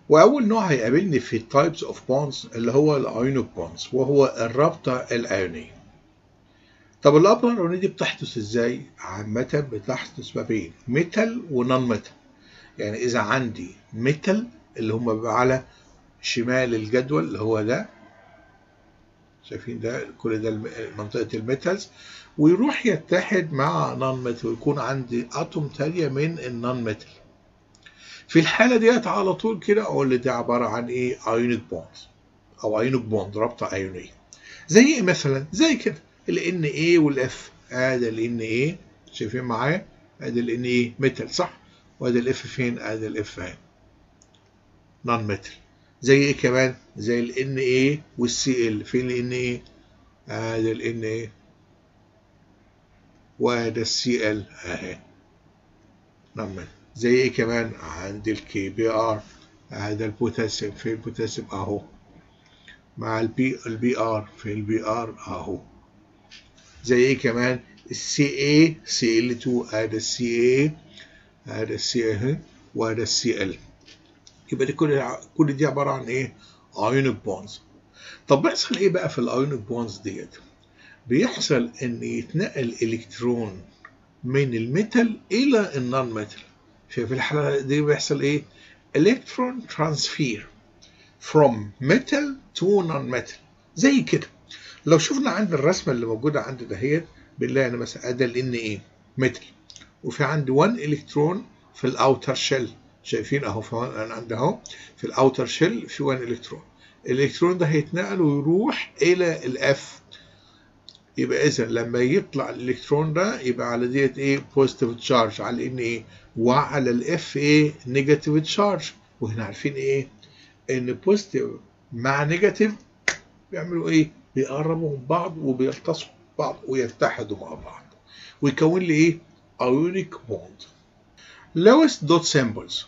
واول نوع هيقابلني في التايبس اوف بونز اللي هو الايونيك بونز وهو الرابطه الايونيه طب الرابطه الايونيه دي بتحدث ازاي عامه بتحدث ما بين ميتال ونون ميتال يعني اذا عندي ميتال اللي هم بيبقى على شمال الجدول اللي هو ده شايفين ده كل ده منطقه الميتالز ويروح يتحد مع نون ميتال ويكون عندي اتوم تانية من النون ميتال في الحالة ديت على طول كده أقول لي ده عبارة عن إيه؟ أيونيك بوند أو أيونيك بوند رابطة أيونية. زي إيه مثلا؟ زي كده ال Na والF آدي ال Na شايفين معايا؟ آدي ال Na ميتال صح؟ وآدي ال F فين؟ آدي ال F أهي. نون ميتال. زي إيه كمان؟ زي ال Na وال Cl فين ال Na؟ آدي ال Na وآدي ال Cl أهي. نون ميتال. زي ايه كمان عندي الكي بي ار هذا البوتاسيوم في البوتاسيوم اهو مع البي البي ار في البي ار اهو زي ايه كمان السي اي سي ال 2 هذا السي اي هذا السي اي وهذا السي ال يبقى دي كل كل دي عباره عن ايه ايونيك بونز طب بيحصل ايه بقى في الايونيك بونز ديت بيحصل ان يتنقل الكترون من الميتال الى النون ميتال في الحالة دي بيحصل ايه؟ electron transfer from metal to non-metal زي كده لو شفنا عند الرسمة اللي موجودة عندي دهيت بنلاقي انا مثلا ادي ال ايه؟ ميتال وفي عندي 1 الكترون في الاوتر شيل شايفين اهو في انا عندي اهو في الاوتر شيل في 1 الكترون الالكترون ده هيتنقل ويروح الى الاف يبقى اذا لما يطلع الالكترون ده يبقى على ديت ايه بوزيتيف تشارج على ان ايه وعلى الاف ايه نيجاتيف تشارج واحنا عارفين ايه ان بوزيتيف مع نيجاتيف بيعملوا ايه بيقربوا من بعض وبيلتصقوا بعض ويتحدوا مع بعض ويكون لي ايه ايونيك بوند لويس دوت سيمبلز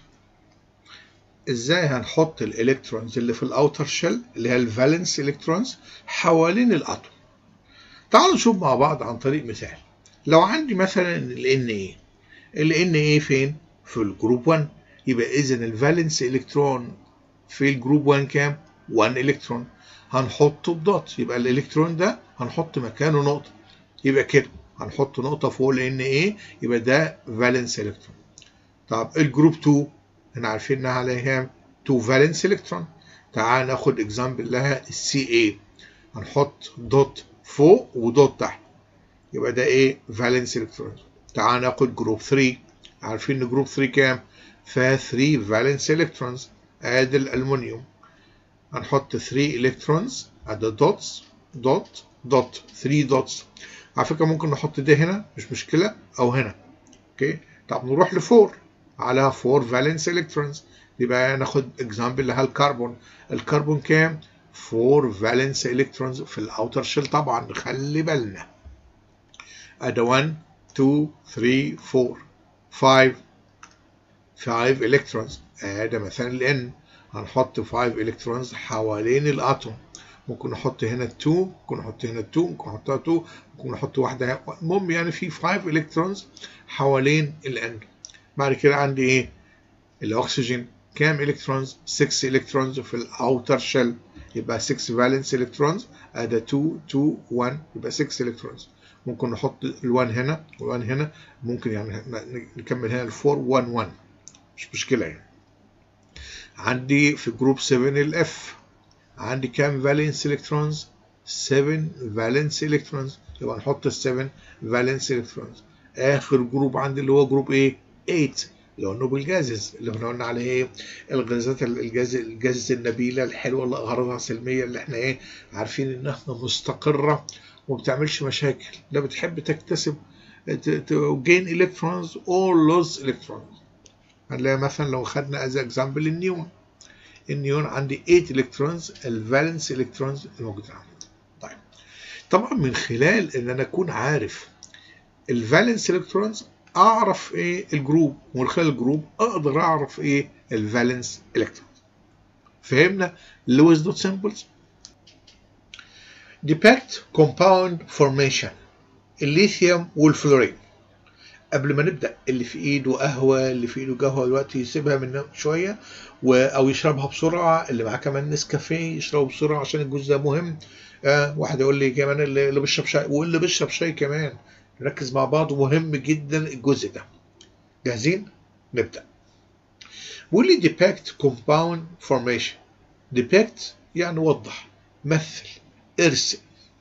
ازاي هنحط الالكترونز اللي في الاوتر شيل اللي هي الفالنس الكترونز حوالين الاتوم تعالوا نشوف مع بعض عن طريق مثال لو عندي مثلا ال Na ال Na فين في الجروب 1 يبقى اذا الفالنس الكترون في الجروب 1 كام 1 الكترون هنحطه بدوت يبقى الالكترون ده هنحط مكانه نقطه يبقى كده هنحط نقطه فوق ال Na يبقى ده فالنس الكترون طب الجروب 2 احنا عارفين انها عليها كام 2 فالنس الكترون تعال ناخد اكزامبل لها السي اي هنحط دوت فوق ودوت تحت يبقى ده ايه فالنس الكترون تعال ناخد جروب 3 عارفين ان جروب 3 كام فيها 3 فالنس الكترونز ادي الالومنيوم هنحط 3 الكترونز ادي دوتس دوت دوت 3 دوتس على فكره ممكن نحط ده هنا مش مشكله او هنا اوكي طب نروح ل 4 على 4 فالنس الكترونز يبقى ناخد اكزامبل لها الكربون الكربون كام 4 فالنس الكترونز في الاوتر شيل طبعا نخلي بالنا ادي 1 2 3 4 5 5 الكترونز ادي مثلا الان هنحط 5 الكترونز حوالين الاتوم ممكن نحط هنا 2 ممكن نحط هنا 2 ممكن نحطها 2 ممكن نحط واحده المهم يعني في 5 الكترونز حوالين الان بعد كده عندي ايه الاكسجين كام الكترونز 6 الكترونز في الاوتر شيل يبقى 6 فالنس الكترونز ادي 2 2 1 يبقى 6 الكترونز ممكن نحط ال1 هنا وال1 هنا ممكن يعني نكمل هنا ال4 1 1 مش مشكله يعني عندي في جروب 7 الاف عندي كام فالنس الكترونز 7 فالنس الكترونز يبقى نحط ال 7 فالنس الكترونز اخر جروب عندي اللي هو جروب ايه 8 اللي هو النوبل جازز اللي احنا قلنا عليه ايه الغازات الجاز الجاز النبيله الحلوه اللي اغراضها سلميه اللي احنا ايه عارفين انها مستقره وما بتعملش مشاكل لا بتحب تكتسب gain electrons or lose electrons هنلاقي مثلا لو خدنا از اكزامبل النيون النيون عندي 8 الكترونز الفالنس الكترونز الموجوده عندي طيب طبعا من خلال ان انا اكون عارف الفالنس الكترونز اعرف ايه الجروب ومن خلال الجروب اقدر اعرف ايه الفالنس الكترونز فهمنا لويس دوت سيمبلز depict compound formation الليثيوم والفلورين قبل ما نبدا اللي في ايده قهوه اللي في ايده قهوه دلوقتي يسيبها من شويه و... او يشربها بسرعه اللي معاه كمان نسكافيه يشربه بسرعه عشان الجزء ده مهم آه واحد يقول لي كمان اللي اللي بيشرب شاي واللي بيشرب شاي كمان نركز مع بعض مهم جدا الجزء ده جاهزين نبدا بيقول لي depict compound formation depict يعني وضح مثل ارسم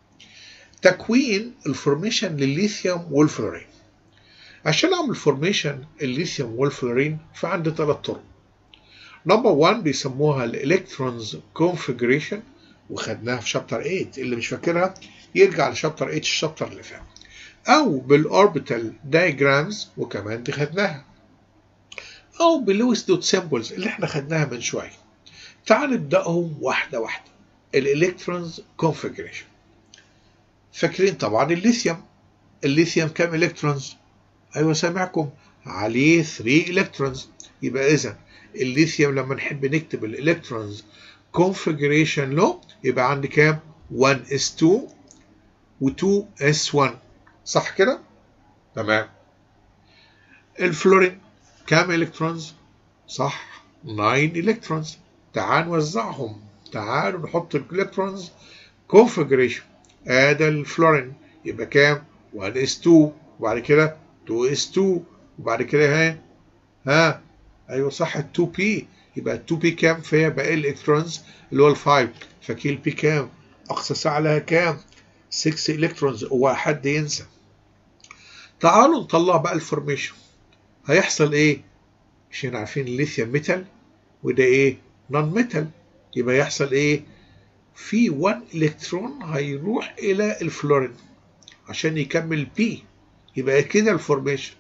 تكوين الفورميشن للليثيوم والفلورين عشان اعمل فورميشن الليثيوم والفلورين فعندي ثلاث طرق نمبر 1 بيسموها الالكترونز كونفيجريشن وخدناها في شابتر 8 اللي مش فاكرها يرجع لشابتر 8 الشابتر اللي فات او بالاوربيتال دايجرامز وكمان دي خدناها او باللويس دوت سيمبلز اللي احنا خدناها من شويه تعال نبداهم واحده واحده الالكترونز كونفيجريشن فاكرين طبعا الليثيوم الليثيوم كام الكترونز ايوه سامعكم عليه 3 الكترونز يبقى اذا الليثيوم لما نحب نكتب الالكترونز كونفيجريشن له يبقى عندي كام 1 s 2 و2 s 1 صح كده تمام الفلورين كام الكترونز صح 9 الكترونز تعال نوزعهم تعالوا نحط الالكترونز كونفيجريشن ادي الفلورين يبقى كام 1 s 2 وبعد كده 2 s 2 وبعد كده ها ها ايوه صح ال 2 p يبقى ال 2 p كام فيها باقي الالكترونز اللي هو ال 5 فكيل بي كام اقصى ساعه لها كام 6 الكترونز هو حد ينسى تعالوا نطلع بقى الفورميشن هيحصل ايه عشان عارفين الليثيوم ميتال وده ايه نون ميتال يبقى يحصل ايه في 1 الكترون هيروح الى الفلورين عشان يكمل بي يبقى كده الفورميشن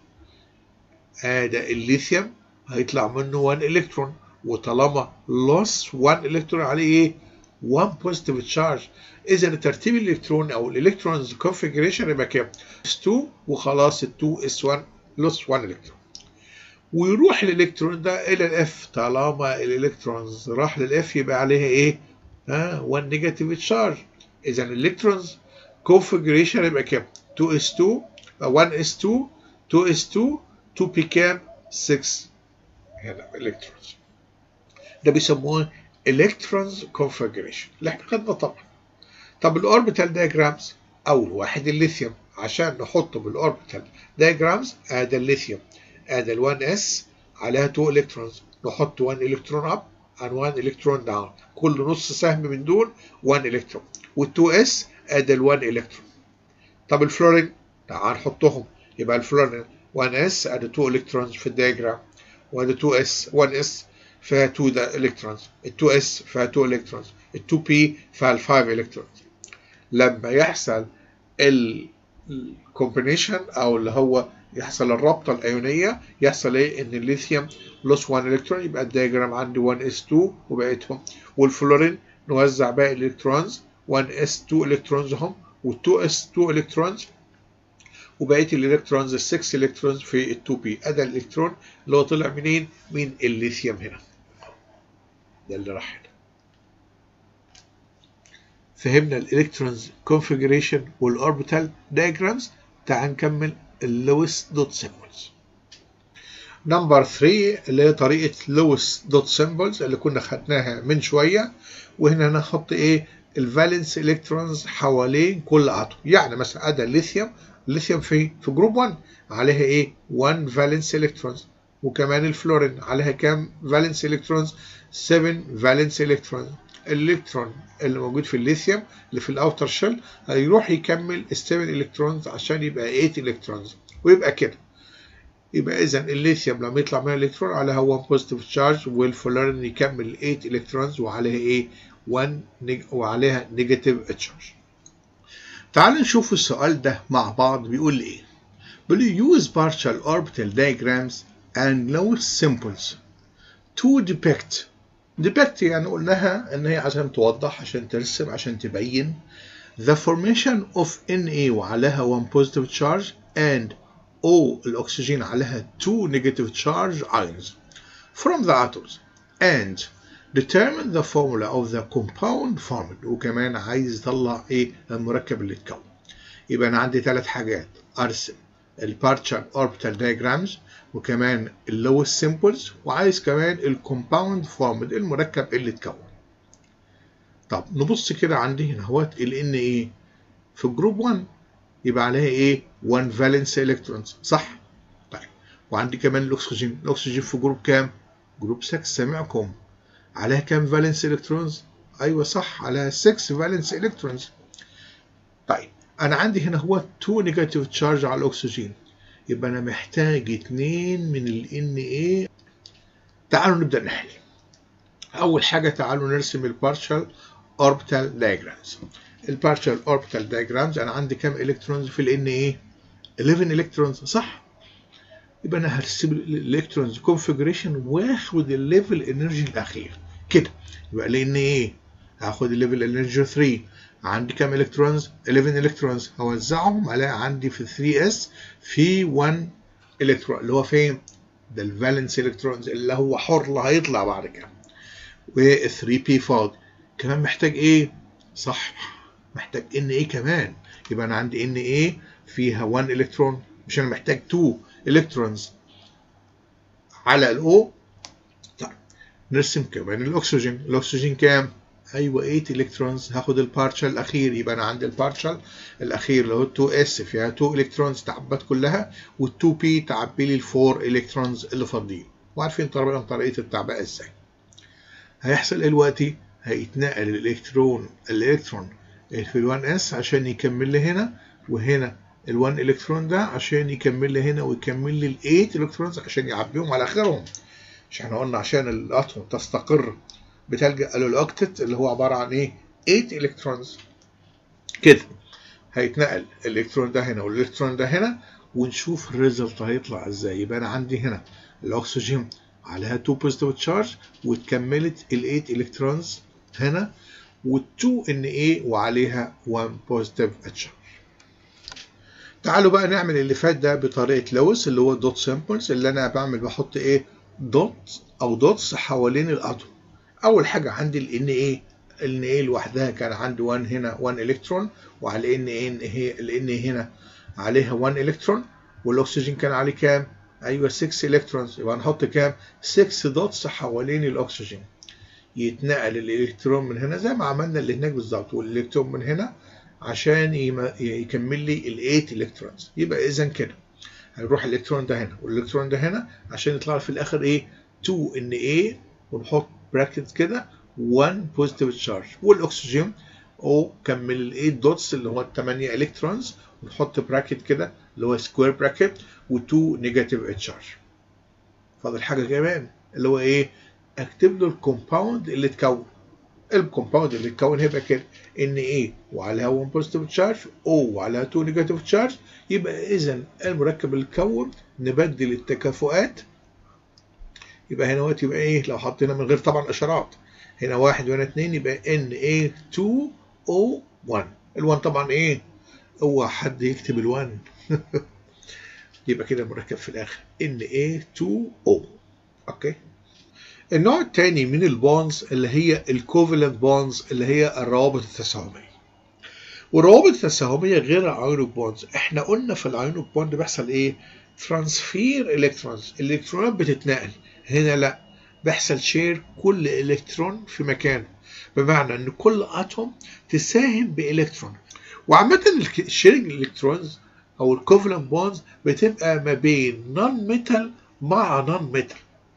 ادي الليثيوم هيطلع منه 1 الكترون وطالما loss 1 الكترون عليه ايه 1 بوزيتيف تشارج اذا ترتيب الالكترون او الالكترونز كونفيجريشن يبقى كام S2 وخلاص ال 2 S1 loss 1 الكترون ويروح الالكترون ده الى الاف طالما الالكترونز راح للاف يبقى عليها ايه ها 1 نيجاتيف تشارج اذا الالكترونز كونفيجريشن يبقى كام 2 s2 1 s2 2 s2 2 p كام 6 هنا الكترونز ده بيسموه الكترونز كونفيجريشن اللي احنا خدنا طبعا طب الاوربيتال دايجرامز اول واحد الليثيوم عشان نحطه بالاوربيتال دايجرامز ادي الليثيوم ادي ال 1 اس عليها 2 الكترونز نحط 1 الكترون اب and 1 الكترون داون كل نص سهم من دول 1 الكترون وال 2 اس ادي ال 1 الكترون طب الفلورين تعال نحطهم يبقى الفلورين 1 اس ادي 2 الكترونز في الدياجرام وادي 2 اس 1 اس فيها 2 الكترونز ال 2 اس فيها 2 الكترونز ال 2 بي فيها 5 الكترونز لما يحصل الكومبينيشن او اللي هو يحصل الرابطه الايونيه يحصل ايه ان الليثيوم لوس 1 الكترون يبقى الدايجرام عندي 1 اس 2 وبقيتهم والفلورين نوزع باقي الالكترونز 1 اس 2 الكترونز هم وال2 اس 2 الكترونز وبقيه الالكترونز ال 6 الكترونز في ال 2 بي ادي الالكترون اللي هو طلع منين؟ من الليثيوم هنا ده اللي راح هنا فهمنا الالكترونز كونفيجريشن والاوربيتال دايجرامز تعال نكمل اللويس دوت سيمبلز نمبر 3 اللي هي طريقة لويس دوت سيمبلز اللي كنا خدناها من شوية وهنا هنحط ايه الفالنس الكترونز حوالين كل اتوم يعني مثلا ادي الليثيوم الليثيوم في في جروب 1 عليها ايه 1 فالنس الكترونز وكمان الفلورين عليها كام فالنس الكترونز 7 فالنس الكترونز الالكترون اللي موجود في الليثيوم اللي في الاوتر شيل هيروح يكمل ال 7 الكترونز عشان يبقى 8 الكترونز ويبقى كده يبقى اذا الليثيوم لما يطلع منها الكترون عليها 1 بوزيتيف تشارج والفلورين يكمل 8 الكترونز وعليها ايه 1 نيج... وعليها نيجاتيف تشارج تعال نشوف السؤال ده مع بعض بيقول ايه بيقول use partial orbital diagrams and Lewis symbols to depict depict يعني قلناها ان هي عشان توضح عشان ترسم عشان تبين the formation of Na وعليها 1 positive charge and O الأكسجين عليها 2 negative charge ions from the atoms and determine the formula of the compound formed وكمان عايز يطلع ايه المركب اللي اتكون يبقى انا عندي ثلاث حاجات ارسم البارشال اوربيتال دايجرامز وكمان اللوس سيمبلز وعايز كمان الكومباوند فورمد المركب اللي اتكون طب نبص كده عندي هنا اهوت ال ان ايه في الجروب 1 يبقى عليها ايه 1 فالنس الكترونز صح طيب وعندي كمان الاكسجين الاكسجين في جروب كام جروب 6 سامعكم عليها كام فالنس الكترونز ايوه صح عليها 6 فالنس الكترونز طيب انا عندي هنا هو 2 نيجاتيف تشارج على الاكسجين يبقى انا محتاج 2 من ال Na تعالوا نبدا نحل اول حاجه تعالوا نرسم البارشال اوربيتال دايجرامز البارشال اوربيتال دايجرامز انا عندي كام الكترونز في ال Na 11 الكترونز صح يبقى انا هرسم الالكترونز كونفيجريشن واخد الليفل انرجي الاخير كده يبقى ال Na هاخد الليفل انرجي 3 عندي كام الكترونز 11 الكترونز هوزعهم على عندي في 3 اس في 1 الكترون اللي هو فين ده الفالنس الكترونز اللي هو حر اللي هيطلع بعد كده و 3 بي فاضي كمان محتاج ايه صح محتاج ان ايه كمان يبقى انا عندي ان ايه فيها 1 الكترون مش انا محتاج 2 الكترونز على الاو طيب نرسم كمان الاكسجين الاكسجين كام ايوه 8 الكترونز هاخد البارشال الاخير يبقى انا عندي البارشال الاخير اللي هو 2 اس فيها 2 الكترونز تعبت كلها وال2 بي تعبي لي ال 4 الكترونز اللي فاضيين وعارفين طبعا طريقه التعبئه ازاي هيحصل ايه دلوقتي هيتنقل الالكترون الالكترون في ال1 اس عشان يكمل لي هنا وهنا ال1 الكترون ده عشان يكمل لي هنا ويكمل لي ال8 الكترونز عشان يعبيهم على اخرهم مش احنا قلنا عشان الاتوم تستقر بتلجأ للأوكتت اللي هو عبارة عن إيه؟ 8 إلكترونز كده هيتنقل الإلكترون ده هنا والإلكترون ده هنا ونشوف الريزلت هيطلع إزاي يبقى أنا عندي هنا الأكسجين عليها 2 بوزيتيف تشارج واتكملت ال 8 إلكترونز هنا وال2 ان ايه وعليها 1 بوزيتيف تشارج تعالوا بقى نعمل اللي فات ده بطريقه لويس اللي هو الدوت سامبلز اللي انا بعمل بحط ايه دوت او دوتس حوالين الاتوم اول حاجه عندي ال ان ايه ال ايه لوحدها كان عندي 1 هنا 1 الكترون وعلى ان ان هي ال ان هنا عليها 1 الكترون والاكسجين كان عليه كام ايوه 6 الكترونز يبقى نحط كام 6 دوتس حوالين الاكسجين يتنقل الالكترون من هنا زي ما عملنا اللي هناك بالظبط والالكترون من هنا عشان يكمل لي ال 8 الكترونز يبقى اذا كده هنروح الالكترون ده هنا والالكترون ده هنا عشان يطلع في الاخر ايه 2 ان ايه ونحط براكت كده 1 بوزيتيف تشارج والاكسجين او كمل ال 8 دوتس اللي هو ال 8 الكترونز ونحط براكت كده اللي هو سكوير براكت و2 نيجاتيف تشارج فاضل حاجه كمان اللي هو ايه اكتب له الكومباوند اللي اتكون الكومباوند اللي اتكون هيبقى كده ان ايه وعليها 1 بوزيتيف تشارج او وعليها 2 نيجاتيف تشارج يبقى اذا المركب اللي اتكون نبدل التكافؤات يبقى هنا وقت يبقى ايه لو حطينا من غير طبعا اشارات هنا واحد وهنا اتنين يبقى ان ايه 2 او 1 ال1 طبعا ايه هو حد يكتب ال1 يبقى كده المركب في الاخر ان ايه 2 او اوكي النوع الثاني من البونز اللي هي الكوفالنت بونز اللي هي الروابط التساهميه والروابط التساهميه غير الايونيك بونز احنا قلنا في الايونيك بوند بيحصل ايه ترانسفير الكترونز الالكترونات بتتنقل هنا لا بيحصل شير كل الكترون في مكانه بمعنى ان كل اتوم تساهم بالكترون وعامه الشيرنج الالكترونز او الكوفالنت بونز بتبقى ما بين نون ميتال مع نون ميتال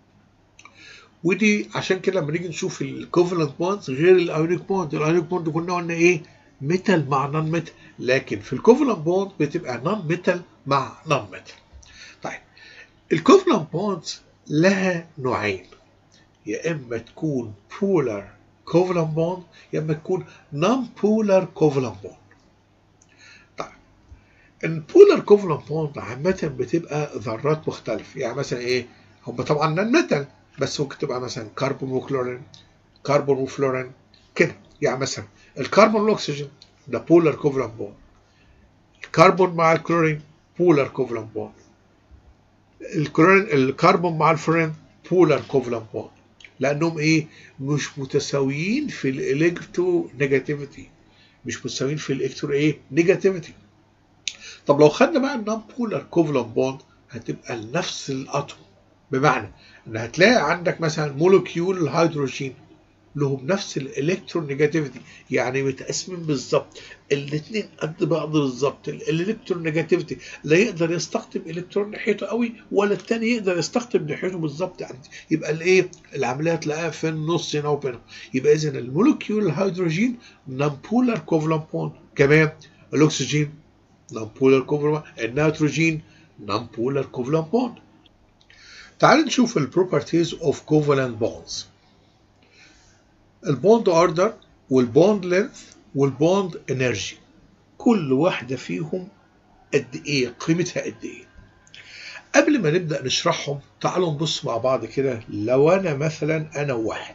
ودي عشان كده لما نيجي نشوف الكوفالنت بوندز غير الايونيك بوند الايونيك بوند كنا قلنا ايه ميتال مع نون ميتال لكن في الكوفالنت بوند بتبقى نون ميتال مع نون ميتال طيب الكوفالنت بوندز لها نوعين يا اما تكون بولار كوفالنت بوند يا اما تكون نون بولار كوفالنت بوند طيب البولار كوفالنت بوند عامه بتبقى ذرات مختلفه يعني مثلا ايه هم طبعا نون ميتال بس ممكن تبقى مثلا كربون وكلورين كربون وفلورين كده يعني مثلا الكربون والاكسجين ده بولار كوفالنت بوند الكربون مع الكلورين بولار كوفالنت بوند الكلورين الكربون مع الفلورين بولار كوفالنت بوند لانهم ايه مش متساويين في الالكترو نيجاتيفيتي مش متساويين في الالكترو ايه نيجاتيفيتي طب لو خدنا بقى النون بولار كوفلنت بوند هتبقى لنفس الاتوم بمعنى ان هتلاقي عندك مثلا مولكيول الهيدروجين لهم نفس الالكترون نيجاتيفيتي يعني متقسمين بالظبط الاثنين قد بعض بالظبط الالكترون نيجاتيفيتي لا يقدر يستقطب الكترون ناحيته قوي ولا الثاني يقدر يستقطب ناحيته بالظبط يعني يبقى الايه العمليه تلاقيها في النص هنا وبينهم يبقى اذا المولكيول الهيدروجين نون بولار كوفلنت بوند كمان الاكسجين نون بولار كوفلنت النيتروجين نون بولار كوفلنت بوند تعال نشوف البروبرتيز اوف كوفالنت بوندز البوند اوردر والبوند لينث والبوند انرجي كل واحده فيهم قد ايه قيمتها قد ايه قبل ما نبدا نشرحهم تعالوا نبص مع بعض كده لو انا مثلا انا وواحد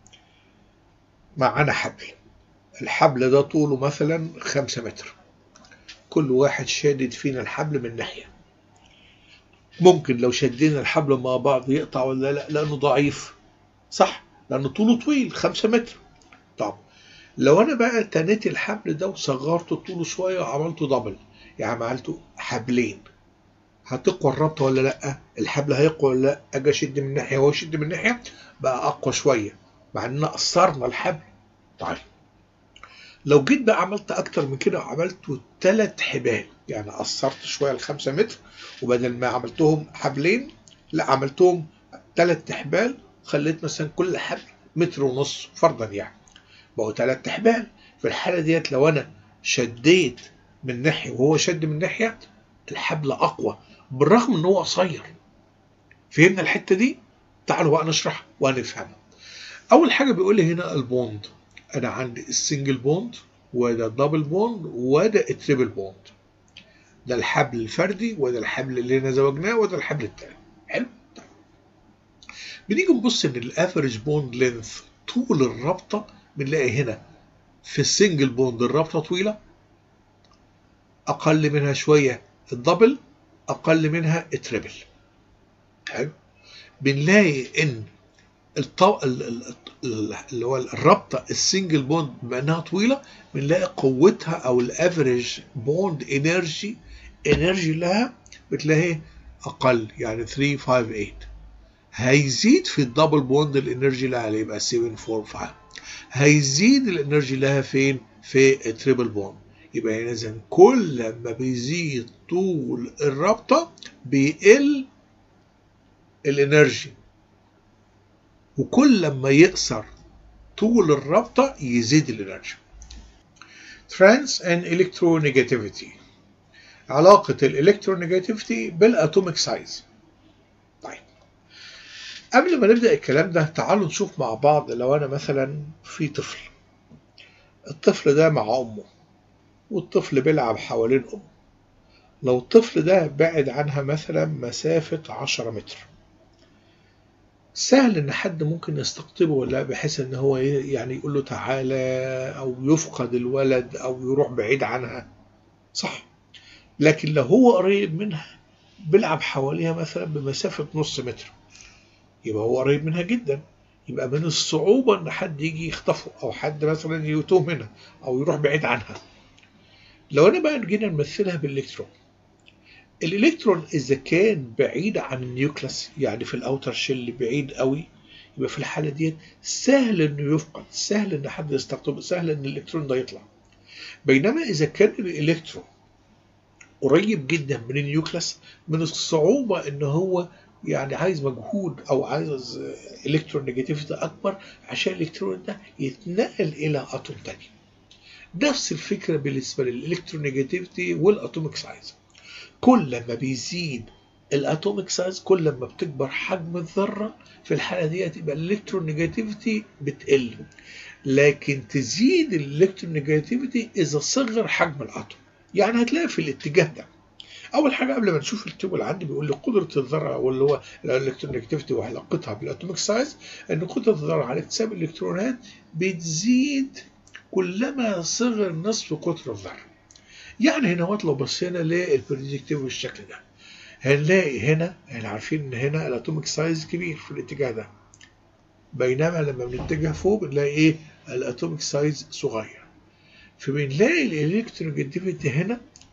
معانا حبل الحبل ده طوله مثلا خمسة متر كل واحد شادد فينا الحبل من ناحيه ممكن لو شدينا الحبل مع بعض يقطع ولا لا لانه ضعيف صح لانه طوله طويل خمسة متر طب لو انا بقى تنيت الحبل ده وصغرت طوله شويه وعملته دبل يعني عملته حبلين هتقوى الربطه ولا لا الحبل هيقوى ولا لا اجي اشد من ناحيه وهو يشد من ناحيه بقى اقوى شويه مع اننا قصرنا الحبل طيب لو جيت بقى عملت اكتر من كده وعملته ثلاث حبال يعني قصرت شويه الخمسة متر وبدل ما عملتهم حبلين لا عملتهم ثلاث حبال خليت مثلا كل حبل متر ونص فرضا يعني بقوا ثلاث حبال في الحاله ديت لو انا شديت من ناحيه وهو شد من ناحيه الحبل اقوى بالرغم ان هو قصير فهمنا الحته دي تعالوا بقى نشرح وهنفهمها اول حاجه بيقول لي هنا البوند انا عندي السنجل بوند وده الدبل بوند وده التريبل بوند ده الحبل الفردي وده الحبل اللي هنا زوجناه وده الحبل التاني حلو طيب. بنيجي نبص ان الافريج بوند لينث طول الرابطه بنلاقي هنا في السنجل بوند الرابطه طويله اقل منها شويه الدبل اقل منها التريبل حلو بنلاقي ان الطو... اللي هو الرابطه السنجل بوند بما انها طويله بنلاقي قوتها او الافريج بوند انرجي انرجي لها بتلاقي اقل يعني 358 هيزيد في الدبل بوند الانرجي لها يبقى 745 هيزيد الانرجي لها فين في التريبل بوند يبقى هنا اذا كل ما بيزيد طول الرابطه بيقل الانرجي وكل ما يقصر طول الرابطة يزيد الانرجي ترانس and electronegativity علاقة الالكترونيجاتيفيتي بالاتوميك سايز طيب قبل ما نبدأ الكلام ده تعالوا نشوف مع بعض لو أنا مثلا في طفل الطفل ده مع أمه والطفل بيلعب حوالين أمه لو الطفل ده بعد عنها مثلا مسافة عشرة متر سهل ان حد ممكن يستقطبه ولا بحيث ان هو يعني يقول له تعالى او يفقد الولد او يروح بعيد عنها صح لكن لو هو قريب منها بيلعب حواليها مثلا بمسافة نص متر يبقى هو قريب منها جدا يبقى من الصعوبة ان حد يجي يخطفه او حد مثلا يتوه منها او يروح بعيد عنها لو انا بقى جينا نمثلها بالالكترون الالكترون اذا كان بعيد عن النيوكلس يعني في الاوتر شيل بعيد قوي يبقى في الحاله ديت سهل انه يفقد سهل ان حد يستقطبه سهل ان الالكترون ده يطلع بينما اذا كان الالكترون قريب جدا من النيوكلس من الصعوبه ان هو يعني عايز مجهود او عايز الكترون نيجاتيفيتي اكبر عشان الالكترون ده يتنقل الى اتوم تاني نفس الفكره بالنسبه للالكترون نيجاتيفيتي والاتوميك سايز كل ما بيزيد الاتوميك سايز كل ما بتكبر حجم الذره في الحاله دي يبقى الالكترون نيجاتيفيتي بتقل لكن تزيد الالكترون نيجاتيفيتي اذا صغر حجم الاتوم يعني هتلاقي في الاتجاه ده اول حاجه قبل ما نشوف التيبل اللي عندي بيقول لي قدره الذره واللي هو الالكترون نيجاتيفيتي وعلاقتها بالاتوميك سايز ان قدره الذره على اكتساب الالكترونات بتزيد كلما صغر نصف قطر الذره يعني هنا وقت لو بصينا للبريدكتيف بالشكل ده هنلاقي هنا احنا عارفين ان هنا الاتوميك سايز كبير في الاتجاه ده بينما لما بنتجه فوق بنلاقي ايه الاتوميك سايز صغير فبنلاقي الالكترونيجاتيفيتي هنا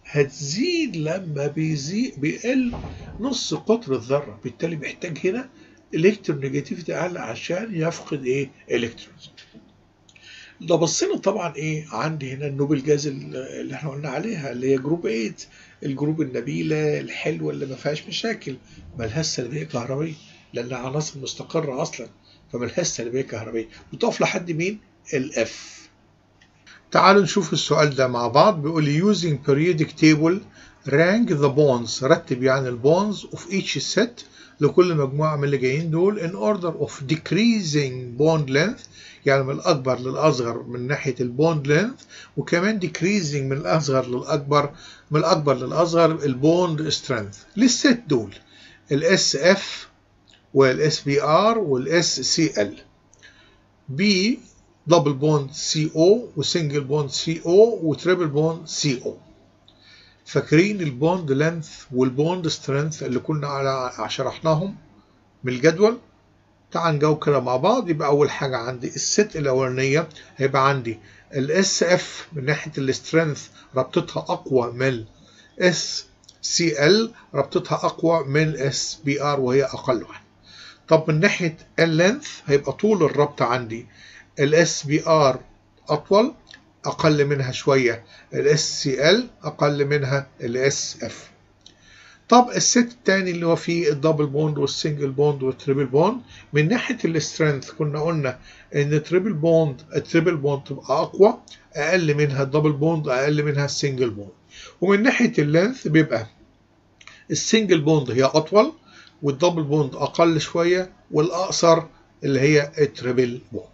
هتزيد لما بيزيد بيقل نص قطر الذره بالتالي محتاج هنا الكترونيجاتيفيتي اعلى عشان يفقد ايه الكترونز لو بصينا طبعا ايه عندي هنا النوبل جاز اللي احنا قلنا عليها اللي هي جروب 8 الجروب النبيله الحلوه اللي ما فيهاش مشاكل ملهاش سلبيه كهربيه لانها عناصر مستقره اصلا فملهاش سلبيه كهربيه بتقف لحد مين الاف تعالوا نشوف السؤال ده مع بعض بيقول لي using periodic table rank the bonds رتب يعني البونز of each set لكل مجموعة من اللي جايين دول in order of decreasing bond length يعني من الأكبر للأصغر من ناحية البوند length وكمان decreasing من الأصغر للأكبر من الأكبر للأصغر البوند strength للست دول الاس اف والاس بي ار والاس سي ال بي دبل بوند سي او وسنجل بوند سي او وتريبل بوند سي او فاكرين البوند لينث والبوند سترينث اللي كنا على شرحناهم من الجدول تعال نجاوب كده مع بعض يبقى اول حاجه عندي الست الاولانيه هيبقى عندي الاس اف من ناحيه السترينث ربطتها اقوى من اس سي ال ربطتها اقوى من اس بي ار وهي اقل واحده طب من ناحيه اللينث هيبقى طول الربط عندي الاس بي ار اطول اقل منها شويه الاس سي ال اقل منها الاس اف طب الست الثاني اللي هو فيه الدبل بوند والسنجل بوند والتريبل بوند من ناحيه السترينث كنا قلنا ان التريبل بوند التريبل بوند تبقى اقوى اقل منها الدبل بوند اقل منها السنجل بوند ومن ناحيه اللينث بيبقى السنجل بوند هي اطول والدبل بوند اقل شويه والاقصر اللي هي التريبل بوند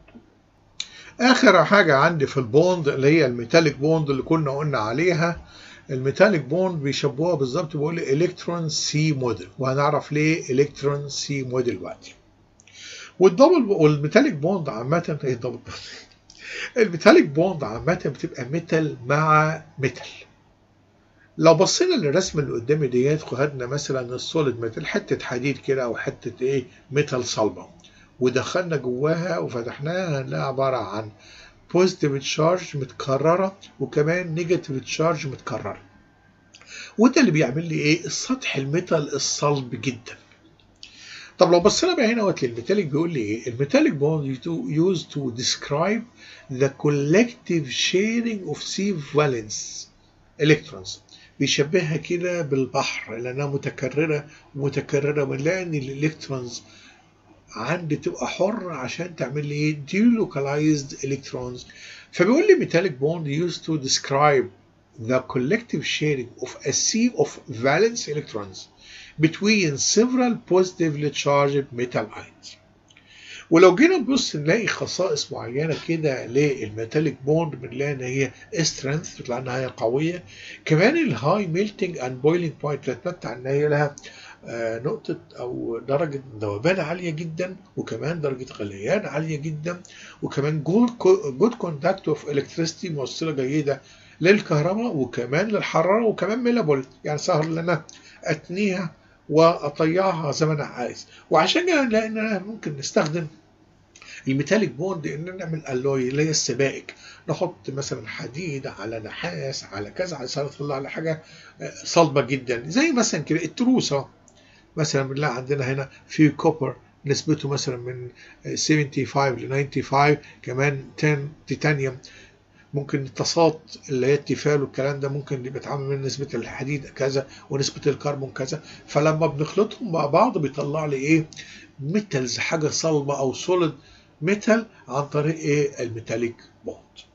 اخر حاجه عندي في البوند اللي هي الميتاليك بوند اللي كنا قلنا عليها الميتاليك بوند بيشبهوها بالظبط بيقول لي الكترون سي موديل وهنعرف ليه الكترون سي موديل دلوقتي والدبل والميتاليك بوند عامه ايه الدبل بوند الميتاليك بوند عامه بتبقى ميتال مع ميتال لو بصينا للرسمه اللي قدامي ديت خدنا مثلا السوليد ميتال حته حديد كده او حته ايه ميتال صلبه ودخلنا جواها وفتحناها هنلاقي عباره عن بوزيتيف تشارج متكرره وكمان نيجاتيف تشارج متكرره وده اللي بيعمل لي ايه السطح الميتال الصلب جدا طب لو بصينا بقى هنا وقت الميتاليك بيقول لي ايه الميتاليك بوند used to describe the collective sharing of C valence electrons بيشبهها كده بالبحر لانها متكرره ومتكرره بنلاقي ان الالكترونز عندي تبقى حر عشان تعمل لي ايه delocalized electrons فبيقول لي metallic bond used to describe the collective sharing of a sea of valence electrons between several positively charged metal ions ولو جينا نبص نلاقي خصائص معينة كده للميتاليك بوند بنلاقي ان هي strength بتطلع انها هي قوية كمان الهاي ميلتنج اند بويلنج بوينت بتتمتع ان هي لها نقطة أو درجة ذوبان عالية جدا وكمان درجة غليان عالية جدا وكمان جود كوندكت اوف الكتريستي موصلة جيدة للكهرباء وكمان للحرارة وكمان ميلابل يعني سهل ان انا اتنيها واطيعها زي ما انا عايز وعشان كده لان ممكن نستخدم الميتاليك بوند ان نعمل الوي اللي هي السبائك نحط مثلا حديد على نحاس على كذا على تطلع على حاجه صلبه جدا زي مثلا كده التروسه مثلا بنلاقي عندنا هنا في كوبر نسبته مثلا من 75 ل 95 كمان 10 تيتانيوم ممكن التصاط اللي هي التيفال والكلام ده ممكن يبقى اتعمل من نسبة الحديد كذا ونسبة الكربون كذا فلما بنخلطهم مع بعض بيطلع لي ايه ميتالز حاجة صلبة او سوليد ميتال عن طريق ايه الميتاليك بوند